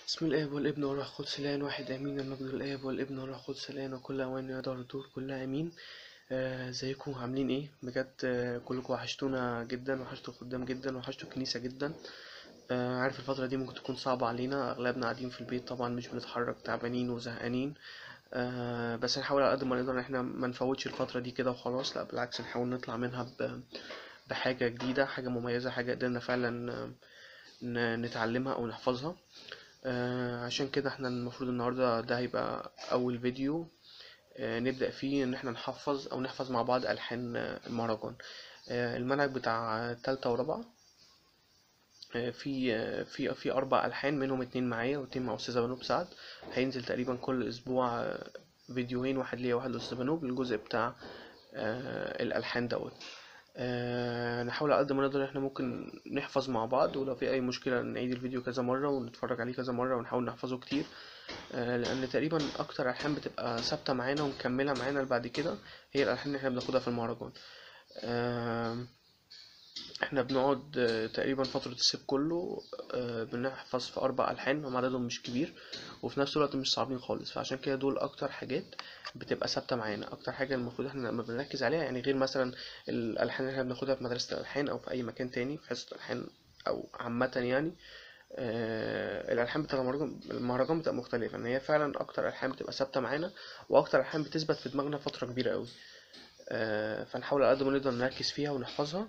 بسم الآب والابن والروح القدس الآن واحد آمين المجد للآب والابن والروح القدس الآن وكل أوان يدور الدور كلها آمين آه، ازيكم عاملين ايه بجد آه، كلكم وحشتونا جدا وحشتوا الخدام جدا وحشتوا الكنيسة جدا آه، عارف الفترة دي ممكن تكون صعبة علينا أغلبنا قاعدين في البيت طبعا مش بنتحرك تعبانين وزهقانين آه، بس نحاول على قد ما نقدر ان احنا ما نفوتش الفترة دي كده وخلاص لا بالعكس نحاول نطلع منها ب- بحاجة جديدة حاجة مميزة حاجة قدرنا فعلا آه، ن- نتعلمها أو نحفظها آه، عشان كده احنا المفروض النهاردة ده هيبقى أول فيديو آه، نبدأ فيه إن احنا نحفظ أو نحفظ مع بعض ألحان آه، المهرجان آه، المنهج بتاع تالتة ورابعة آه، في آه، في في أربع ألحان منهم اتنين معايا واتنين مع أستاذة بنوب سعد هينزل تقريبا كل أسبوع آه، فيديوهين واحد ليا وواحد لأستاذة بنوب الجزء بتاع آه، الألحان دوت آه، نحاول على قد ما نقدر احنا ممكن نحفظ مع بعض ولو في أي مشكلة نعيد الفيديو كذا مرة ونتفرج عليه كذا مرة ونحاول نحفظه كتير آه، لأن تقريبا أكتر ألحان بتبقى ثابتة معانا ومكملة معانا بعد كده هي الألحان اللي احنا بناخدها في المهرجان آم، احنا بنقعد آه، تقريبا فترة الصيف كله آه، بنحفظ في أربع ألحان هم عددهم مش كبير وفي نفس الوقت مش صعبين خالص فعشان كده دول أكتر حاجات بتبقى ثابتة معانا أكتر حاجة المفروض احنا لما بنركز عليها يعني غير مثلا الألحان اللي احنا بناخدها في مدرسة الألحان أو في أي مكان تاني في حصة الألحان أو عامة يعني آه، الألحان بتاع المهرجان المهرجان بتبقى مختلفة إن هي فعلا أكتر ألحان بتبقى ثابتة معانا وأكتر ألحان بتثبت في دماغنا فترة كبيرة أوي آه، فنحاول على قد ما نقدر نركز فيها ونحفظها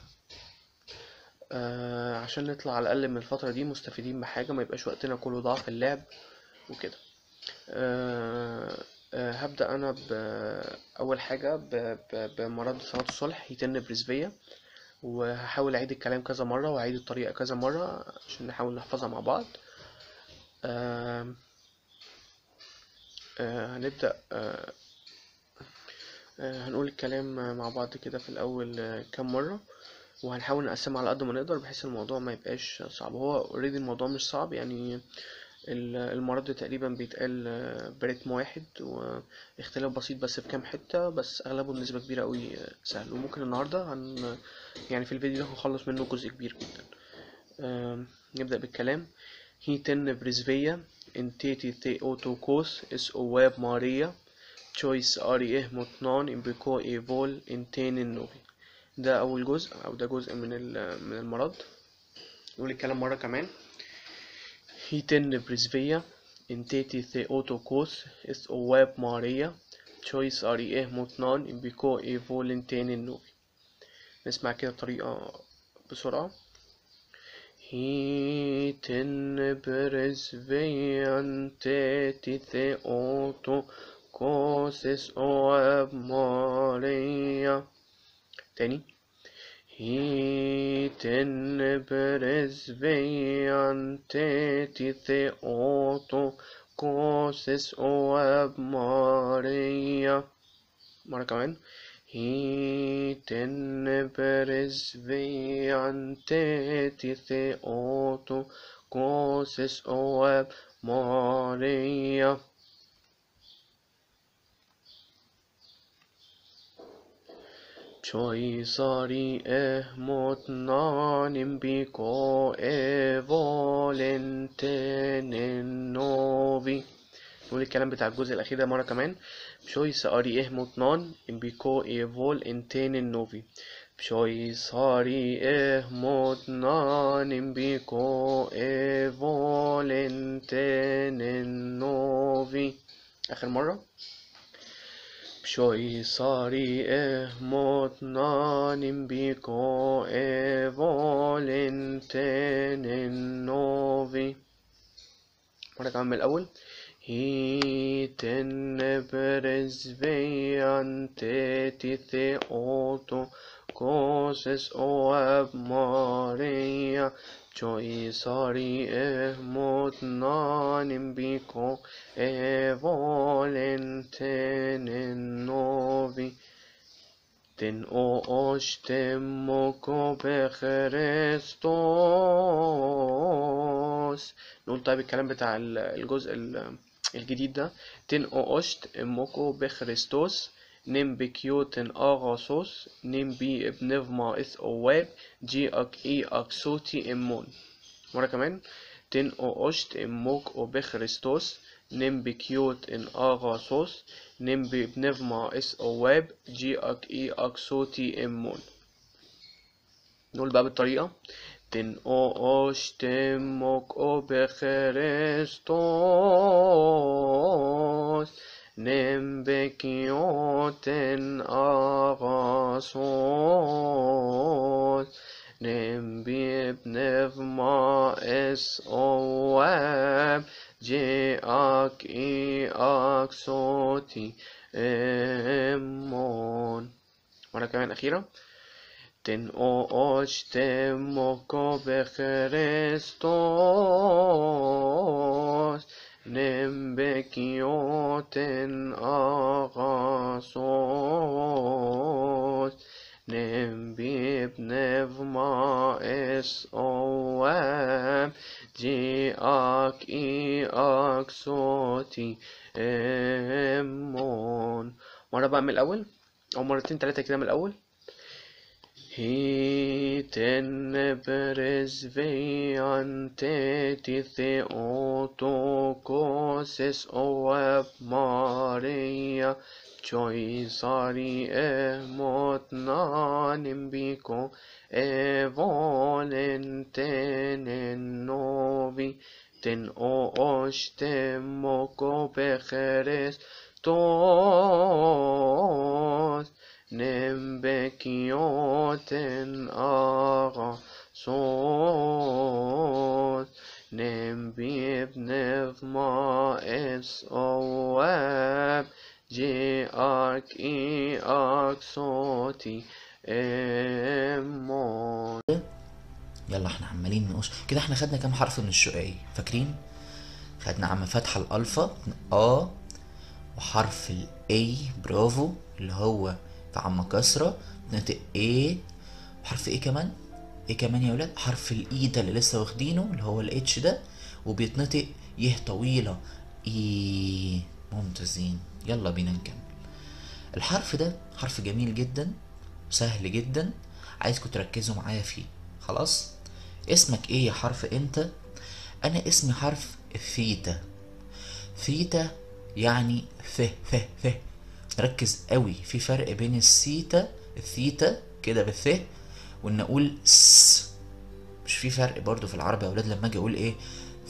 آه، عشان نطلع على الأقل من الفترة دي مستفيدين بحاجة ما يبقاش وقتنا كله ضاع في اللعب وكده آه، آه، هبدأ أنا بأول حاجة ب- ب- بمرض صلاة الصلح يتن برزبية وهحاول أعيد الكلام كذا مرة وأعيد الطريقة كذا مرة عشان نحاول نحفظها مع بعض آم، آه، هنبدأ آه، آه، هنقول الكلام مع بعض كده في الأول آه، كام مرة وهنحاول نقسمها على قد ما نقدر بحيث الموضوع ما يبقاش صعب هو اوريدي الموضوع مش صعب يعني ال- المرض تقريبا بيتقال آه، برتم واحد واختلاف بسيط بس في كام حتة بس أغلبه بنسبة كبيرة أوي آه، سهل وممكن النهاردة هن يعني في الفيديو ده هنخلص منه جزء كبير جدا آم، نبدأ بالكلام هيتن بريزفيا انتيتي ثي اوتوكوس اس اواب ماريا تشويس اري اه متنان امبيكو ايفول انتين النوفي ده أول جزء أو ده جزء من ال- من المرض نقول الكلام مرة كمان هيتن بريزفيا انتيتي ثي اوتوكوس اس اواب ماريا تشويس اري اه متنان امبيكو ايفول انتين النوفي نسمع كده طريقة بسرعة هيتن بريزفيا انتيتي ثي اوتوكوس اس اواب ماريا تاني Hiten presvean tetite oto koses oab Maria مرة كمان Hiten presvean tetite oto koses oab Maria Choisari e motnanim biko e volentenen novi نقول الكلام بتاع الجزء الأخير ده مرة كمان بشويس أري إيه مطنان إمبيكو إيفول إنتين النوفي بشويس أري إيه مطنان إمبيكو إيفول إنتين النوفي آخر مرة بشوي صاري إيه متنان بيكو إيه فولنتين النوفي مرة كمان من الأول هيتن برزفيان تيتي ثي أوتو كوسس أواب ماريا جوي صاري إيه متنان بيكو إيه فولنتين النوفي تن اوش تموكو بخريستوس نقول طيب الكلام بتاع ال- الجزء ال- الجديد ده تن اوشت اموكو بخريستوس نم بكيوتن اغاصوس نم بي ابنفما اث اواب جي اك اي اك صوتي امون مرة كمان تن او اشت اموك او بخريستوس نم بكيوت ان اغاصوس نم بنفما اس اواب جي اك اي اكسوتي امون نقول بقى بالطريقة تن او اشت اموك او بخريستوس نم بكيوت ان اغاصوس نم بنفما اس اواب جي اك اي اك صوتي امون مرة كمان أخيرة تن او اشتموكو بخريستوس نم بكيوتن اغاصوس نم ببنفما اس اوام جي اك اي اك صوتي امون مرة بقى من الأول أو مرتين تلاتة كده من الأول Hiten presveiante ti theotokoses oeb Maria Choisari emot nanimbiko e volenten novi ten o ostemoko pecheres tos نمبكيوتن آغا صوت نمبي بنفما اس اواب جي اك اي اك صوتي امون يلا احنا عمالين نقش كده احنا خدنا كام حرف من الشقاي فاكرين خدنا عم فتحة الألفا ا وحرف الاي برافو اللي هو في عم كسرة بنطق ايه وحرف ايه كمان ايه كمان يا ولاد حرف الاي ده اللي لسه واخدينه اللي هو الاتش ده وبيتنطق يه طويلة ايه ممتازين يلا بينا نكمل الحرف ده حرف جميل جدا وسهل جدا عايزكم تركزوا معايا فيه خلاص اسمك ايه يا حرف انت انا اسمي حرف ثيتا ثيتا يعني ف ف ف ركز قوي في فرق بين الثيتا الثيتا كده بالث وان اقول س مش في فرق برضو في العربي يا اولاد لما اجي اقول ايه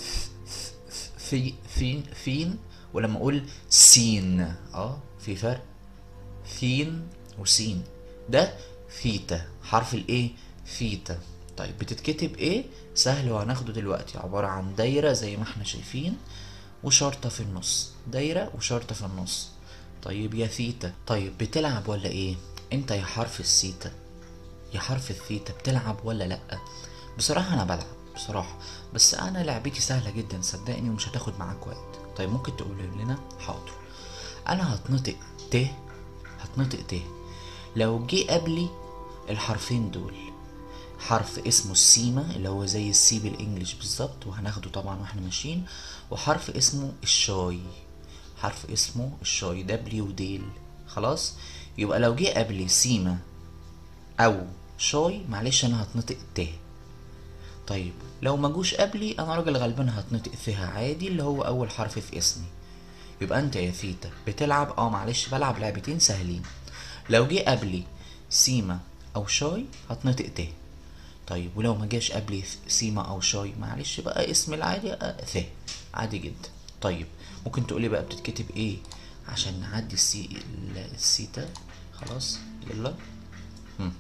في فين فين ولما اقول سين اه في فرق ثين وسين ده ثيتا حرف الايه ثيتا طيب بتتكتب ايه سهل وهناخده دلوقتي عبارة عن دايرة زي ما احنا شايفين وشرطة في النص دايرة وشرطة في النص طيب يا ثيتا طيب بتلعب ولا ايه انت يا حرف الثيتا يا حرف الثيتا بتلعب ولا لا بصراحة انا بلعب بصراحة بس انا لعبتي سهلة جدا صدقني ومش هتاخد معاك وقت طيب ممكن تقول لنا حاضر انا هتنطق ت هتنطق ت لو جه قبلي الحرفين دول حرف اسمه السيما اللي هو زي السي بالانجلش بالظبط وهناخده طبعا واحنا ماشيين وحرف اسمه الشاي حرف اسمه الشاي دبليو ديل خلاص يبقى لو جه قبلي سيما او شاي معلش انا هتنطق ت طيب لو ما جوش قبلي انا راجل غلبان هتنطق ثها عادي اللي هو اول حرف في اسمي يبقى انت يا ثيتا بتلعب اه معلش بلعب لعبتين سهلين لو جه قبلي سيما او شاي هتنطق ت طيب ولو ما جاش قبلي سيما او شاي معلش بقى اسم العادي آه ث عادي جدا طيب ممكن تقولي بقى بتتكتب ايه عشان نعدي السي السيتا خلاص يلا هم.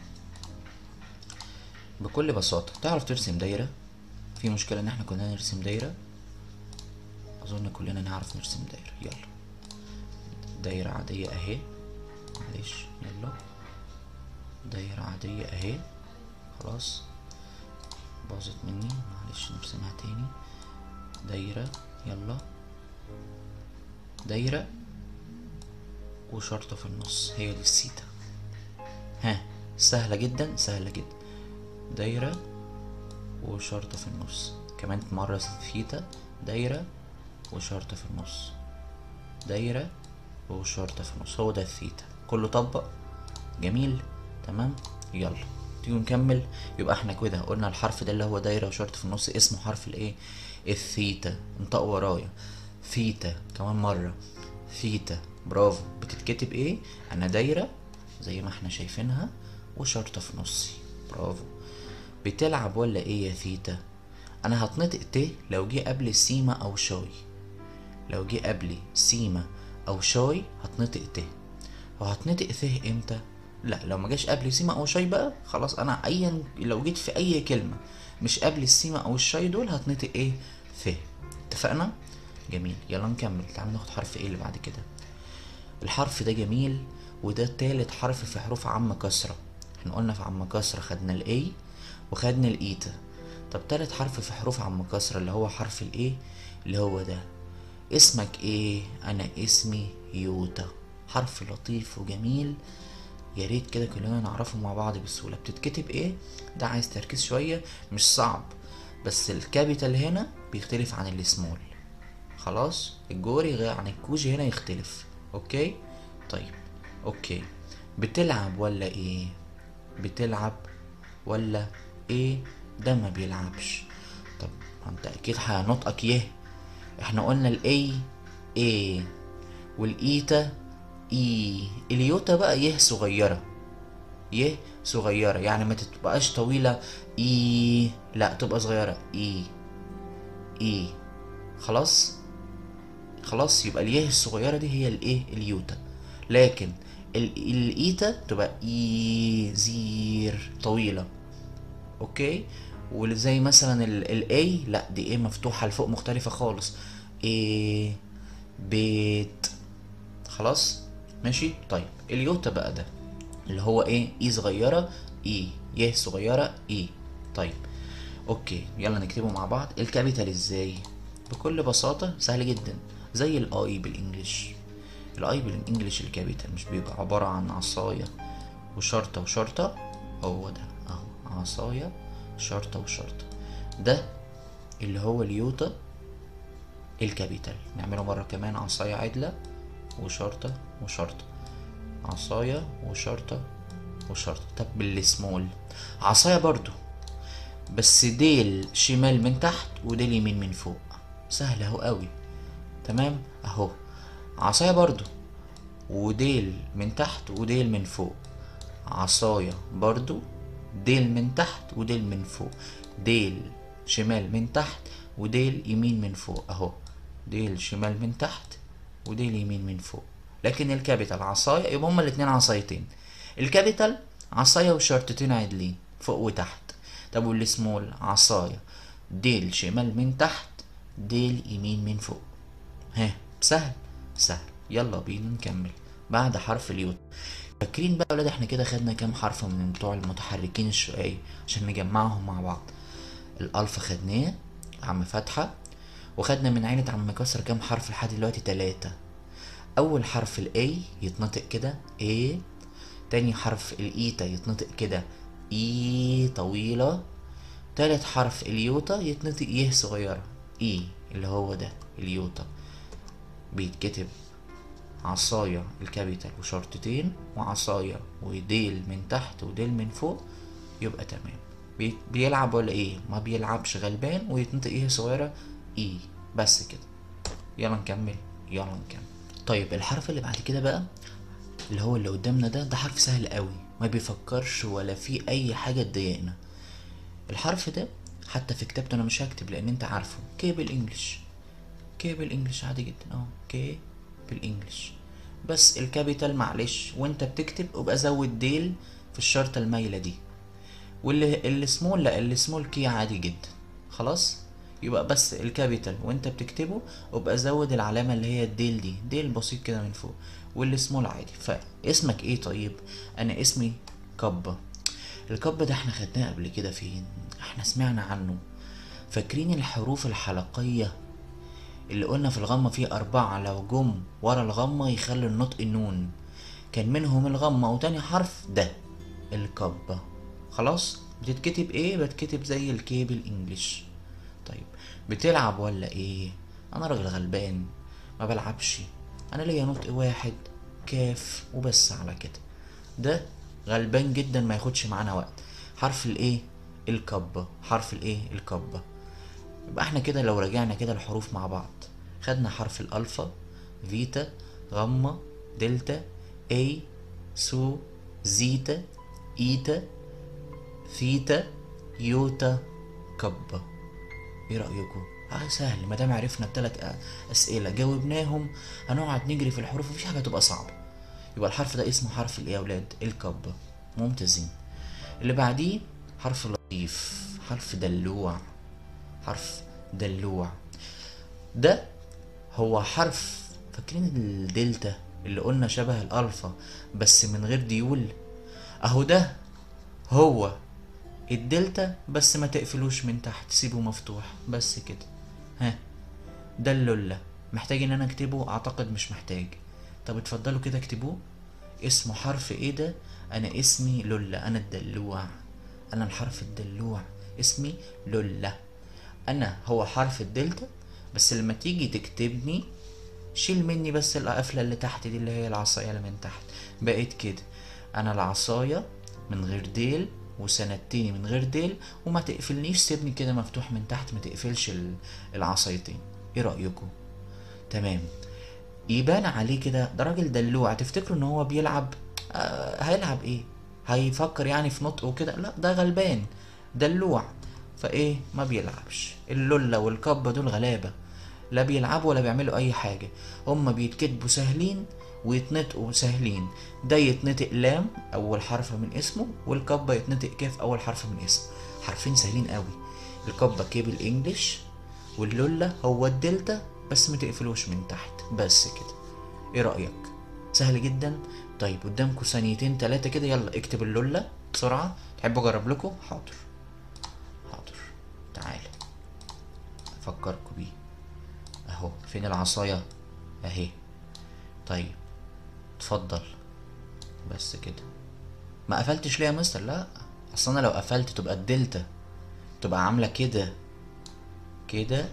بكل بساطة تعرف ترسم دايرة في مشكلة ان احنا كلنا نرسم دايرة اظن كلنا نعرف نرسم دايرة يلا دايرة عادية اهي معلش يلا دايرة عادية اهي خلاص باظت مني معلش نرسمها تاني دايرة يلا دايرة وشرطة في النص هي دي السيتا ها سهلة جدا سهلة جدا دايرة وشرطة في النص كمان مرة ثيتا دايرة وشرطة في النص دايرة وشرطة في النص هو ده الثيتا كله طبق جميل تمام يلا تيجي نكمل يبقى احنا كده قلنا الحرف ده اللي هو دايرة وشرط في النص اسمه حرف الايه الثيتا انطق ورايا ثيتا كمان مرة ثيتا برافو بتتكتب ايه انا دايرة زي ما احنا شايفينها وشرطة في نصي برافو بتلعب ولا ايه يا ثيتا انا هتنطق ت لو جه قبل سيما او شاي لو جه قبلي سيما او شاي هتنطق ت وهتنطق ث امتى لا لو ما جاش قبل سيما او شاي بقى خلاص انا ايا لو جيت في اي كلمه مش قبل السيما او الشاي دول هتنطق ايه ث اتفقنا جميل يلا نكمل تعالوا ناخد حرف ايه اللي بعد كده الحرف ده جميل وده تالت حرف في حروف عم كسرة احنا قلنا في عم كسرة خدنا الاي وخدنا الايتا طب تالت حرف في حروف عم كسرة اللي هو حرف الايه اللي هو ده اسمك ايه انا اسمي يوتا حرف لطيف وجميل يا ريت كده كلنا نعرفه مع بعض بسهولة بتتكتب ايه ده عايز تركيز شوية مش صعب بس الكابيتال هنا بيختلف عن السمول خلاص الجوري غير عن الكوجي هنا يختلف اوكي طيب اوكي بتلعب ولا ايه بتلعب ولا ايه ده ما بيلعبش طب ما انت اكيد هنطقك يه احنا قلنا الاي ايه والايتا اي اليوتا بقى يه صغيره يه صغيره يعني ما تبقاش طويله اي لا تبقى صغيره اي اي خلاص خلاص يبقى اليه الصغيره دي هي الايه اليوتا لكن ال- الايتا تبقى اي زير طويله اوكي وزي مثلا الاي لا دي ايه مفتوحه لفوق مختلفه خالص ايه بيت خلاص ماشي طيب اليوتا بقى ده اللي هو ايه اي صغيره اي يه صغيره اي طيب اوكي يلا نكتبه مع بعض الكابيتال ازاي بكل بساطه سهل جدا زي الاي بالانجلش الاي بالانجلش الكابيتال مش بيبقى عباره عن عصايه وشرطه وشرطه هو ده اهو عصايه شرطه وشرطه ده اللي هو اليوتا الكابيتال نعمله مرة كمان عصاية عدلة وشرطة وشرطة عصاية وشرطة وشرطة طب بالسمول عصاية برضو بس ديل شمال من تحت وديل يمين من فوق سهل اهو قوي تمام اهو عصاية برضو وديل من تحت وديل من فوق عصاية برضو ديل من تحت وديل من فوق ديل شمال من تحت وديل يمين من فوق اهو ديل شمال من تحت وديل يمين من فوق لكن الكابيتال عصاية يبقى هما الاتنين عصايتين الكابيتال عصاية وشرطتين عدلين فوق وتحت طب والسمول عصاية ديل شمال من تحت ديل يمين من فوق ها سهل سهل يلا بينا نكمل بعد حرف اليوت فاكرين بقى يا ولاد احنا كده خدنا كام حرف من بتوع المتحركين الشقاي عشان نجمعهم مع بعض الالفا خدناه عم فتحة وخدنا من عيلة عم كسر كام حرف لحد دلوقتي تلاتة أول حرف ال A يتنطق كده A تاني حرف الإيتا يتنطق كده إي طويلة تالت حرف اليوتا يتنطق يه صغيرة إي اللي هو ده اليوتا بيتكتب عصاية الكابيتال وشرطتين وعصاية وديل من تحت وديل من فوق يبقى تمام بي- بيلعب ولا ايه ما بيلعبش غلبان ويتنطق ايه صغيرة اي بس كده يلا نكمل يلا نكمل طيب الحرف اللي بعد كده بقى اللي هو اللي قدامنا ده ده حرف سهل قوي ما بيفكرش ولا فيه اي حاجة تضايقنا الحرف ده حتى في كتابته انا مش هكتب لان انت عارفه كي بالانجلش كي بالانجلش عادي جدا اه كي بالانجلش بس الكابيتال معلش وانت بتكتب ابقى زود ديل في الشرطة المايلة دي واللي السمول لا السمول كي عادي جدا خلاص يبقى بس الكابيتال وانت بتكتبه ابقى زود العلامة اللي هي الديل دي ديل بسيط كده من فوق والسمول عادي فاسمك ايه طيب انا اسمي كبة الكب ده احنا خدناه قبل كده فين احنا سمعنا عنه فاكرين الحروف الحلقية اللي قلنا في الغمة فيه أربعة لو جم ورا الغمة يخلي النطق النون كان منهم الغمة وتاني حرف ده الكبة خلاص بتتكتب ايه بتكتب زي الكي بالانجلش طيب بتلعب ولا ايه انا راجل غلبان ما بلعبش انا ليا نطق واحد كاف وبس على كده ده غلبان جدا ما ياخدش معانا وقت حرف الايه الكبة حرف الايه الكبة يبقى احنا كده لو رجعنا كده الحروف مع بعض خدنا حرف الألفا فيتا غاما دلتا اي سو زيتا ايتا ثيتا يوتا كبا ايه رأيكم؟ اه سهل ما دام عرفنا التلات اسئلة جاوبناهم هنقعد نجري في الحروف مفيش حاجة تبقى صعبة يبقى الحرف ده اسمه حرف الايه يا اولاد الكبا ممتازين اللي بعديه حرف لطيف حرف دلوع حرف دلوع ده هو حرف فاكرين الدلتا اللي قلنا شبه الالفا بس من غير ديول اهو ده هو الدلتا بس ما تقفلوش من تحت سيبه مفتوح بس كده ها ده اللولة محتاج ان انا اكتبه اعتقد مش محتاج طب اتفضلوا كده اكتبوه اسمه حرف ايه ده انا اسمي لولة انا الدلوع انا الحرف الدلوع اسمي لولة انا هو حرف الدلتا بس لما تيجي تكتبني شيل مني بس القفلة اللي تحت دي اللي هي العصاية اللي من تحت بقيت كده انا العصاية من غير ديل وسندتني من غير ديل وما تقفلنيش سيبني كده مفتوح من تحت ما تقفلش ال- العصايتين ايه رأيكم تمام يبان عليه كده ده راجل دلوع تفتكروا ان هو بيلعب آه هيلعب ايه هيفكر يعني في نطقه كده لا ده غلبان دلوع فايه ما بيلعبش اللولة والكبة دول غلابة لا بيلعبوا ولا بيعملوا اي حاجة هما بيتكتبوا سهلين ويتنطقوا سهلين ده يتنطق لام اول حرف من اسمه والكبة يتنطق كاف اول حرف من اسمه حرفين سهلين قوي الكبة كي بالانجلش واللولة هو الدلتا بس ما تقفلوش من تحت بس كده ايه رأيك سهل جدا طيب قدامكم ثانيتين تلاتة كده يلا اكتب اللولة بسرعة تحبوا اجرب لكم حاضر حاضر تعالى افكركم بيه اهو فين العصاية اهي طيب اتفضل بس كده ما قفلتش ليه يا مستر لا اصل انا لو قفلت تبقى الدلتا تبقى عاملة كده كده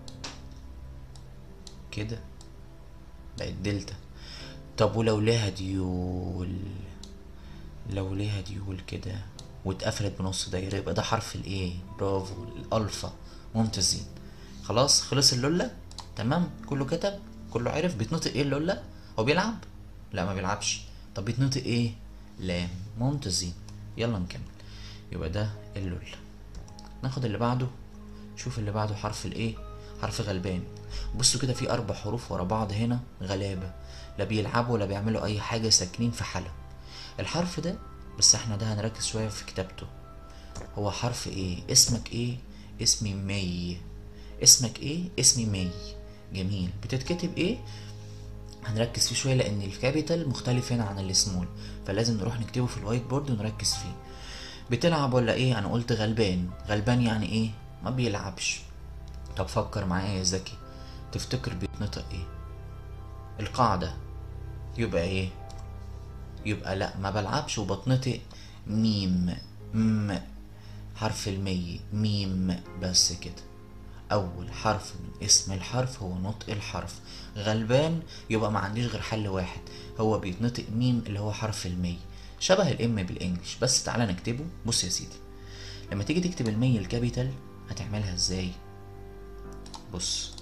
كده بقت دلتا طب ولو ليها ديول لو ليها ديول كده واتقفلت بنص دايرة يبقى ده حرف الايه برافو الالفا ممتازين خلاص خلص اللولة تمام كله كتب كله عرف بيتنطق ايه اللولة هو بيلعب لا ما بيلعبش طب بيتنطق ايه لام ممتازين يلا نكمل يبقى ده اللولة ناخد اللي بعده شوف اللي بعده حرف الايه حرف غلبان بصوا كده في اربع حروف ورا بعض هنا غلابة لا بيلعبوا ولا بيعملوا اي حاجة ساكنين في حالة الحرف ده بس احنا ده هنركز شوية في كتابته هو حرف ايه اسمك ايه اسمي مي اسمك ايه اسمي مي جميل بتتكتب ايه هنركز فيه شويه لان الكابيتال مختلف هنا عن السمول فلازم نروح نكتبه في الوايت بورد ونركز فيه بتلعب ولا ايه انا قلت غلبان غلبان يعني ايه ما بيلعبش طب فكر معايا يا زكي تفتكر بيتنطق ايه القاعده يبقى ايه يبقى لا ما بلعبش وبتنطق ميم م حرف المي ميم بس كده أول حرف من اسم الحرف هو نطق الحرف غلبان يبقى ما عنديش غير حل واحد هو بيتنطق ميم اللي هو حرف المي شبه الام بالانجلش بس تعالى نكتبه بص يا سيدي لما تيجي تكتب المي الكابيتال هتعملها ازاي بص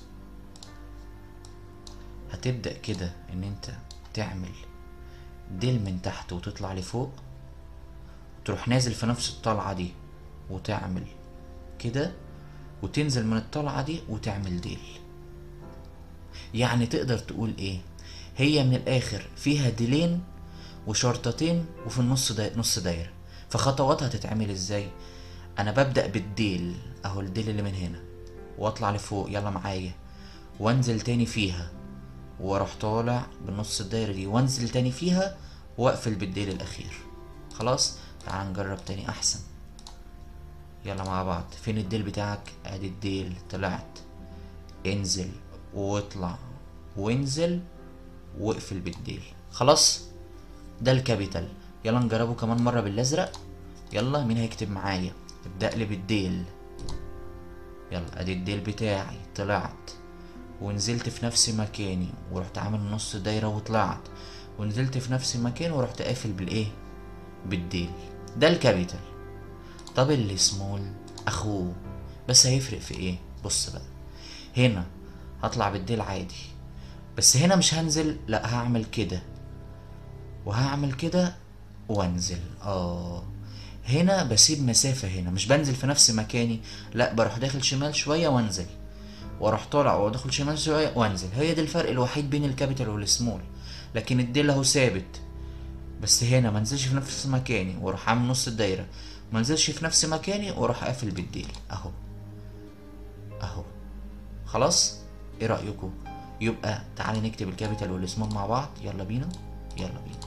هتبدأ كده ان انت تعمل ديل من تحت وتطلع لفوق تروح نازل في نفس الطلعة دي وتعمل كده وتنزل من الطلعة دي وتعمل ديل يعني تقدر تقول ايه هي من الاخر فيها ديلين وشرطتين وفي النص دا نص دايرة فخطواتها تتعمل ازاي انا ببدأ بالديل اهو الديل اللي من هنا واطلع لفوق يلا معايا وانزل تاني فيها واروح طالع بالنص الدايرة دي وانزل تاني فيها واقفل بالديل الاخير خلاص تعال نجرب تاني احسن يلا مع بعض فين الديل بتاعك ادي الديل طلعت انزل واطلع وانزل واقفل بالديل خلاص ده الكابيتال يلا نجربه كمان مرة بالازرق يلا مين هيكتب معايا ابدأ لي بالديل يلا ادي الديل بتاعي طلعت ونزلت في نفس مكاني ورحت عامل نص دايرة وطلعت ونزلت في نفس المكان ورحت قافل بالايه بالديل ده الكابيتال طب السمول اخوه بس هيفرق في ايه بص بقى هنا هطلع بالديل عادي بس هنا مش هنزل لا هعمل كده وهعمل كده وانزل اه هنا بسيب مسافة هنا مش بنزل في نفس مكاني لا بروح داخل شمال شوية وانزل واروح طالع وادخل شمال شوية وانزل هي دي الفرق الوحيد بين الكابيتال والسمول لكن الديل اهو ثابت بس هنا ما انزلش في نفس مكاني واروح عامل نص الدايرة ما انزلش في نفس مكاني واروح قافل بالديل اهو اهو خلاص ايه رأيكم يبقى تعالي نكتب الكابيتال والسمول مع بعض يلا بينا يلا بينا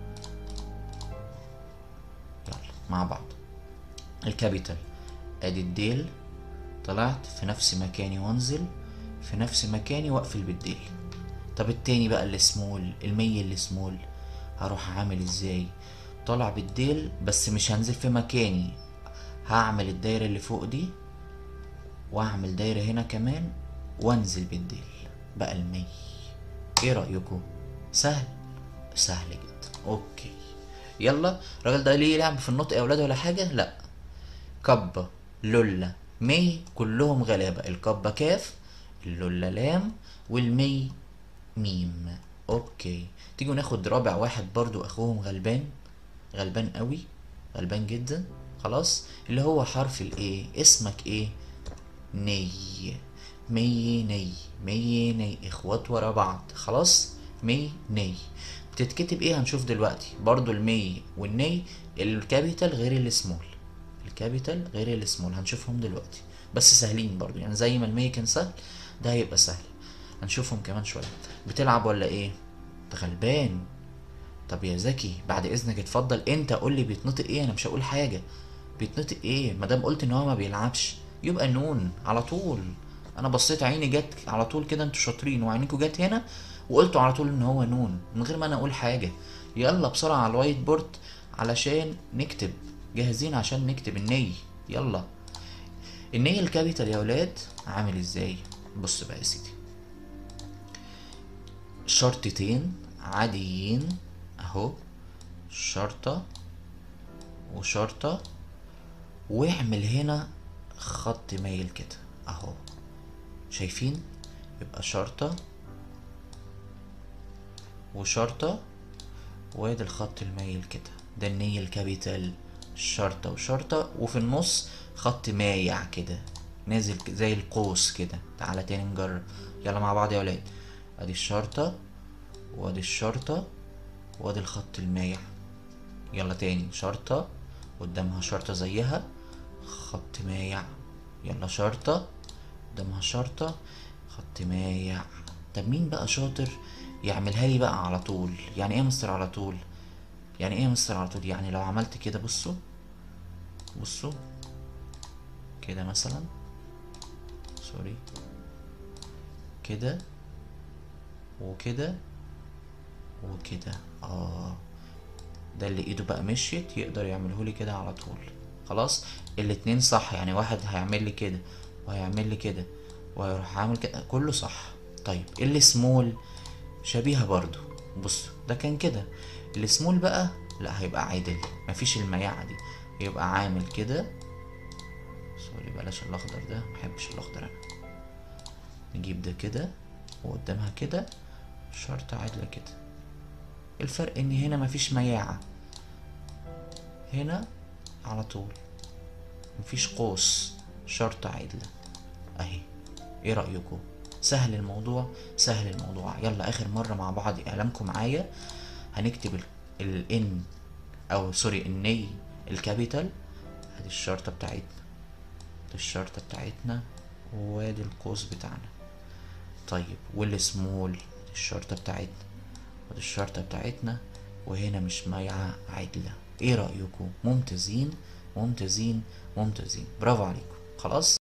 يلا مع بعض الكابيتال ادي الديل طلعت في نفس مكاني وانزل في نفس مكاني واقفل بالديل طب التاني بقى السمول المية السمول هروح عامل ازاي طالع بالديل بس مش هنزل في مكاني هعمل الدايرة اللي فوق دي واعمل دايرة هنا كمان وانزل بالديل بقى المي ايه رأيكم سهل سهل جدا اوكي يلا الراجل ده ليه لعب في النطق يا اولاد ولا حاجة لا كبة لولة مي كلهم غلابة الكبة كاف اللولة لام والمي ميم اوكي تيجوا ناخد رابع واحد برضو اخوهم غلبان غلبان قوي غلبان جدا خلاص اللي هو حرف الايه اسمك ايه ني مي ني مي ني اخوات ورا بعض خلاص مي ني بتتكتب ايه هنشوف دلوقتي برضو المي والني الكابيتال غير السمول الكابيتال غير السمول هنشوفهم دلوقتي بس سهلين برضو يعني زي ما المي كان سهل ده هيبقى سهل هنشوفهم كمان شوية بتلعب ولا ايه انت غلبان طب يا زكي بعد اذنك اتفضل انت قول لي بيتنطق ايه انا مش هقول حاجه بيتنطق ايه ما دام قلت ان هو ما بيلعبش يبقى نون على طول انا بصيت عيني جت على طول كده انتوا شاطرين وعينيكوا جت هنا وقلتوا على طول ان هو نون من غير ما انا اقول حاجه يلا بسرعه على الوايت بورد علشان نكتب جاهزين عشان نكتب الني يلا الني الكابيتال يا ولاد عامل ازاي بص بقى يا سيدي شرطتين عاديين اهو شرطة وشرطة واعمل هنا خط مايل كده اهو شايفين يبقى شرطة وشرطة وادي الخط المايل كده ده النية الكابيتال شرطة وشرطة وفي النص خط مايع كده نازل ك- زي القوس كده تعالى تاني نجرب يلا مع بعض يا ولاد ادي الشرطة وادي الشرطة وادي الخط المايع يلا تاني شرطة قدامها شرطة زيها خط مايع يلا شرطة قدامها شرطة خط مايع طب مين بقى شاطر يعملها لي بقى على طول يعني ايه يا مستر على طول يعني ايه يا مستر على طول يعني لو عملت كده بصوا بصوا كده مثلا سوري كده وكده وكده اه ده اللي ايده بقى مشيت يقدر يعمله لي كده على طول خلاص الاتنين صح يعني واحد هيعمل لي كده وهيعمل لي كده وهيروح عامل كده كله صح طيب اللي سمول شبيهة برضو بص ده كان كده السمول بقى لا هيبقى عادل مفيش المياعة دي يبقى عامل كده سوري بلاش الاخضر ده محبش الاخضر انا نجيب ده كده وقدامها كده شرطة عادلة كده الفرق ان هنا مفيش مياعة هنا على طول مفيش قوس شرطة عادلة اهي ايه رأيكم سهل الموضوع سهل الموضوع يلا اخر مرة مع بعض اعلامكم معايا هنكتب الان او سوري الني الكابيتال ادي الشرطة بتاعتنا دي الشرطة بتاعتنا وادي القوس بتاعنا طيب والسمول دي الشرطة بتاعتنا ودي الشرطة بتاعتنا وهنا مش مايعة عدلة ايه رأيكم ممتازين ممتازين ممتازين برافو عليكم خلاص